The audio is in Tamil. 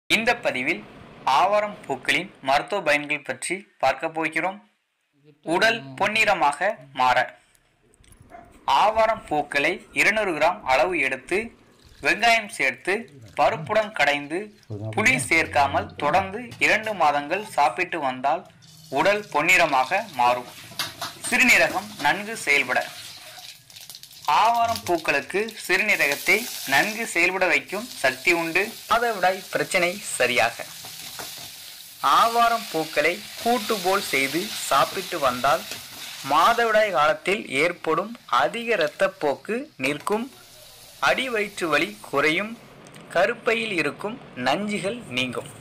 இந்த பதிவில் ஆவாரம் பூக்களின் மருத்துவ பயன்கள் பற்றி பார்க்க போகிறோம் உடல் பொன்னிறமாக மாற ஆவாரம் பூக்களை இருநூறு கிராம் அளவு எடுத்து வெங்காயம் சேர்த்து பருப்புடன் கடைந்து புளி சேர்க்காமல் தொடர்ந்து இரண்டு மாதங்கள் சாப்பிட்டு வந்தால் உடல் பொன்னிறமாக மாறும் சிறுநீரகம் நன்கு செயல்பட ஆவாரம் பூக்களுக்கு சிறுநீரகத்தை நன்கு செயல்பட வைக்கும் சக்தி உண்டு மாதவிடாய் பிரச்சனை சரியாக ஆவாரம் பூக்களை கூட்டு போல் செய்து சாப்பிட்டு வந்தால் மாதவிடாய் காலத்தில் ஏற்படும் அதிக இரத்தப்போக்கு நிற்கும் அடிவயிற்று வலி குறையும் கருப்பையில் இருக்கும் நஞ்சுகள் நீங்கும்